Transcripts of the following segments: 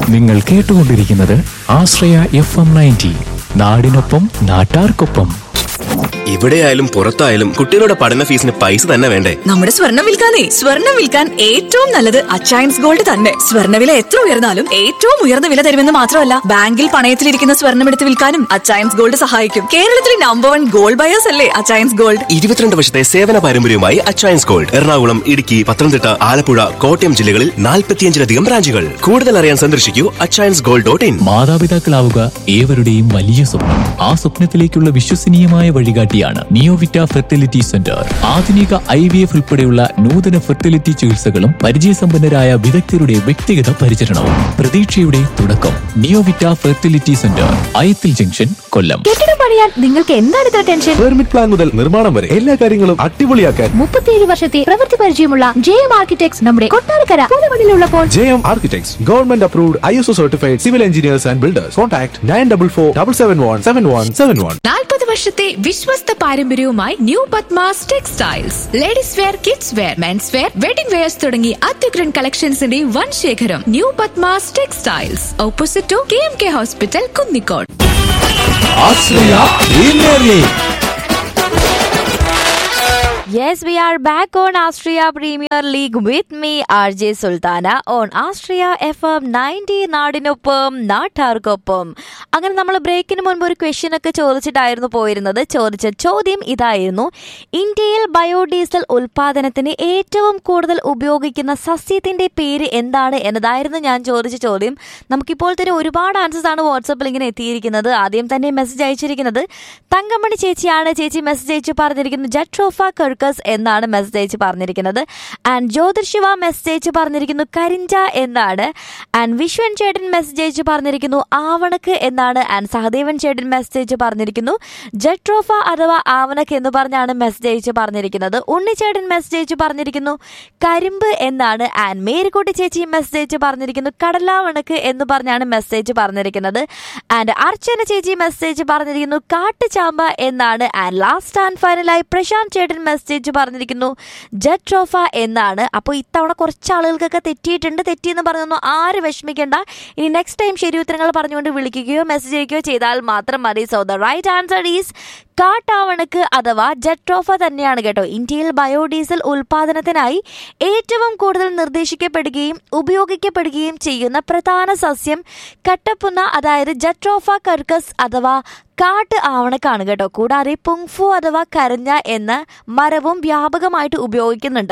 നിങ്ങൾ കേട്ടുകൊണ്ടിരിക്കുന്നത് ആശ്രയ F ninety നയൻറ്റി നാടിനൊപ്പം നാട്ടാർക്കൊപ്പം എവിടെയായാലും പുറത്തായാലും കുട്ടികളുടെ പഠന ഫീസിന് പൈസ തന്നെ വേണ്ടേ നമ്മുടെ സ്വർണം വിൽക്കാനേ സ്വർണം വിൽക്കാൻ ഏറ്റവും നല്ലത് അച്ചയൻസ് ഗോൾഡ് തന്നെ സ്വർണ്ണവില എത്ര ഉയർന്നാലും ഏറ്റവും ഉയർന്ന വില തരുമെന്ന് മാത്രമല്ല ബാങ്കിൽ പണയത്തിലിരിക്കുന്ന സ്വർണം എടുത്ത് വിൽക്കാനും അച്ചയൻസ് ഗോൾഡ് സഹായിക്കും കേരളത്തിലെ നമ്പർ വൺ ഗോൾഡ് ബയേഴ്സ് അല്ലേ അച്ചയൻസ് ഗോൾഡ് ഇരുപത്തിരണ്ട് വർഷത്തെ സേവന പാരമ്പര്യവുമായി അച്ചയൻസ് ഗോൾഡ് എറണാകുളം ഇടുക്കി പത്തനംതിട്ട ആലപ്പുഴ കോട്ടയം ജില്ലകളിൽ നാൽപ്പത്തിയഞ്ചിലധികം ബ്രാഞ്ചുകൾ കൂടുതൽ അറിയാൻ സന്ദർശിക്കൂ അച്ചയൻസ് ഗോൾഡ് ഡോട്ട് ഇൻ മാതാപിതാക്കളാവുക ഏവരുടെയും വലിയ സ്വപ്നം ആ സ്വപ്നത്തിലേക്കുള്ള വിശ്വസനീയമായ വഴികാട്ടിയാണ് നിയോവിറ്റ ഫെർട്ടിലിറ്റി സെന്റർ ആധുനിക ഐ വി എഫ് ഉൾപ്പെടെയുള്ള നൂതന ഫെർട്ടിലിറ്റി ചികിത്സകളും പരിചയസമ്പന്നരായ വിദഗ്ധരുടെ വ്യക്തിഗത പരിചരണവും പ്രതീക്ഷയുടെ തുടക്കം Neovita fertility centre Ayathil junction Kollam കെട്ടിടം പണിയാൻ നിങ്ങൾക്ക് എന്താണ് ഇത്ര ടെൻഷൻ പെർമിറ്റ് പ്ലാൻ മുതൽ നിർമ്മാണം വരെ എല്ലാ കാര്യങ്ങളും അടിപൊളിയാക്കാൻ മുപ്പത്തിയേഴ് വർഷത്തെ പ്രവൃത്തി പരിചയമുള്ള ജെ എം ആർക്കിടെക്ട്സ് നമ്മുടെ കൊട്ടാരക്കര പുതുമണിലുള്ളപ്പോൾ J M architects government approved I S O certified civil engineers and builders contact nine double four double seven one seven one seven one നാൽപ്പത് വർഷത്തെ വിശ്വസ്ത പാരമ്പര്യവുമായി new Padmas textiles ladies wear kids wear men's wear wedding wears തുടങ്ങി അത്യുഗ്രൻ കളക്ഷൻസിന്റെ വൻ ശേഖരം new Padmas textiles opposite to K M K hospital Kunnicode Yes, we are back on Austria Premier League with me, RJ Sultana, on Austria FM 90 നാടിനൊപ്പം നാട്ടാർക്കൊപ്പം അങ്ങനെ നമ്മൾ ബ്രേക്കിന് മുൻപ് ഒരു ക്വസ്റ്റ്യൻ ഒക്കെ ചോദിച്ചിട്ടായിരുന്നു പോയിരുന്നത് ചോദിച്ച ചോദ്യം ഇതായിരുന്നു ഇന്ത്യയിൽ ബയോഡീസൽ ഉൽപാദനത്തിന് ഏറ്റവും കൂടുതൽ ഉപയോഗിക്കുന്ന സസ്യത്തിന്റെ പേര് എന്താണ് എന്നതായിരുന്നു ഞാൻ ചോദിച്ച ചോദ്യം നമുക്കിപ്പോൾ തന്നെ ഒരുപാട് ആൻസേഴ്സ് ആണ് വാട്സപ്പിൽ ഇങ്ങനെ എത്തിയിരിക്കുന്നത് ആദ്യം തന്നെ മെസ്സേജ് അയച്ചിരിക്കുന്നത് തങ്കമണി ചേച്ചിയാണ് ചേച്ചി മെസ്സേജ് അയച്ച് പറഞ്ഞിരിക്കുന്നത് ജട്രോഫ കർക്കസ് എന്നാണ് മെസ്സേജ് അയച്ച് പറഞ്ഞിരിക്കുന്നത് ആൻഡ് ജ്യോതിർശിവ മെസ്സേജ് അയച്ച് പറഞ്ഞിരിക്കുന്നു കരിഞ്ച എന്നാണ് ആൻഡ് വിശ്വൻ ചേട്ടൻ മെസ്സേജ് അയച്ച് പറഞ്ഞിരിക്കുന്നു ആവണക്ക് എന്നാണ് ആൻഡ് സഹദേവൻ ചേട്ടൻ മെസ്സേജ് അയച്ച് പറഞ്ഞിരിക്കുന്നു ജട്രോഫ അഥവാ ആവണക്ക് എന്ന് പറഞ്ഞാണ് മെസ്സേജ് അയച്ച് പറഞ്ഞിരിക്കുന്നത് ഉണ്ണിച്ചേട്ടൻ മെസ്സേജ് അയച്ച് പറഞ്ഞിരിക്കുന്നു കരിമ്പ് എന്നാണ് ആൻഡ് മേരിക്കുട്ടി ചേച്ചി മെസ്സേജ് അയച്ച് പറഞ്ഞിരിക്കുന്നു കടലാവണക്ക് എന്ന് പറഞ്ഞാണ് മെസ്സേജ് പറഞ്ഞിരിക്കുന്നത് ആൻഡ് അർച്ചന ചേച്ചി മെസ്സേജ് പറഞ്ഞിരിക്കുന്നു കാട്ടുചാമ്പ എന്നാണ് ആൻഡ് ലാസ്റ്റ് ആൻഡ് ഫൈനലായി പ്രശാന്ത് ചേട്ടൻ മെസ്സേജ് പറഞ്ഞിരിക്കുന്നു ജട്രോഫ എന്നാണ് അപ്പോൾ ഇത്തവണ കുറച്ച് ആളുകൾക്കൊക്കെ തെറ്റിയിട്ടുണ്ട് തെറ്റിയെന്ന് പറഞ്ഞൊന്നും ആര് വിഷമിക്കേണ്ട ഇനി നെക്സ്റ്റ് ടൈം ശരി ഉത്തരങ്ങൾ പറഞ്ഞുകൊണ്ട് വിളിക്കുകയോ മെസ്സേജ് അയക്കുകയോ ചെയ്താൽ മാത്രം മതി so the right answer is കാട്ടാവണക്ക് അഥവാ ജട്രോഫ തന്നെയാണ് കേട്ടോ ഇന്ത്യയിൽ ബയോഡീസൽ ഉൽപാദനത്തിനായി ഏറ്റവും കൂടുതൽ നിർദ്ദേശിക്കപ്പെടുകയും ഉപയോഗിക്കപ്പെടുകയും ചെയ്യുന്ന പ്രധാന സസ്യം കട്ടപ്പുന്ന അതായത് ജട്രോഫ കർക്കസ് അഥവാ കാട്ട് ആവണക്കാണ് കേട്ടോ കൂടാതെ പുങ്ഫു അഥവാ കരഞ്ഞ എന്ന മരവും വ്യാപകമായിട്ട് ഉപയോഗിക്കുന്നുണ്ട്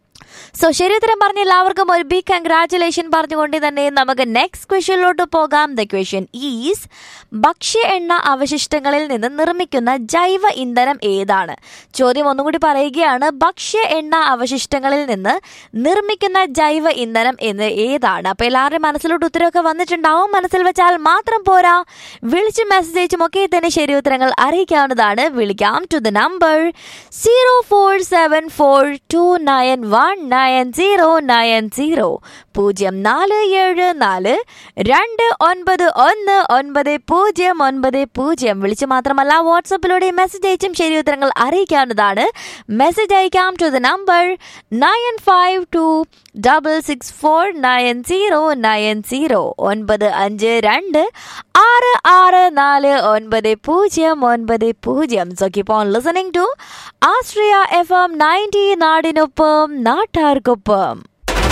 സോ ശരി ഉത്തരം പറഞ്ഞ എല്ലാവർക്കും ഒരു ബിഗ് കൺഗ്രാറ്റുലേഷൻ പറഞ്ഞുകൊണ്ട് തന്നെ നമുക്ക് നെക്സ്റ്റ് ക്വസ്റ്റ്യനിലോട്ട് പോകാം ദ ക്വസ്റ്റ്യൻ ഈസ് ഭക്ഷ്യ എണ്ണ അവശിഷ്ടങ്ങളിൽ നിന്ന് നിർമ്മിക്കുന്ന ജൈവ ഇന്ധനം ഏതാണ് ചോദ്യം ഒന്നും കൂടി പറയുകയാണ് ഭക്ഷ്യ എണ്ണ അവശിഷ്ടങ്ങളിൽ നിന്ന് നിർമ്മിക്കുന്ന ജൈവ ഇന്ധനം എന്ന് ഏതാണ് അപ്പൊ എല്ലാവരുടെയും മനസ്സിലോട്ട് ഉത്തരവൊക്കെ വന്നിട്ടുണ്ടാവും മനസ്സിൽ വെച്ചാൽ മാത്രം പോരാ വിളിച്ച് മെസ്സേജ് അയച്ചും ഒക്കെ തന്നെ ശരി ഉത്തരങ്ങൾ അറിയിക്കാവുന്നതാണ് വിളിക്കാം to the number zero four seven four two nine one nine zero nine zero പൂജ്യം നാല് ഏഴ് നാല് രണ്ട് ഒൻപത് ഒന്ന് ഒൻപത് പൂജ്യം ഒൻപത് പൂജ്യം വിളിച്ച് മാത്രമല്ല വാട്സപ്പിലൂടെ മെസ്സേജ് അയച്ചും ശരി ഉത്തരങ്ങൾ അറിയിക്കാവുന്നതാണ് മെസ്സേജ് അയക്കാം to the number nine five two double six four nine zero nine zero ഒൻപത് അഞ്ച് രണ്ട് ആറ് ആറ് നാല് ഒൻപത് പൂജ്യം ഒൻപത് പൂജ്യം so keep on listening to Ashraya FM ninety നയൻറ്റി നാടിനൊപ്പം നാട്ടാർക്കൊപ്പം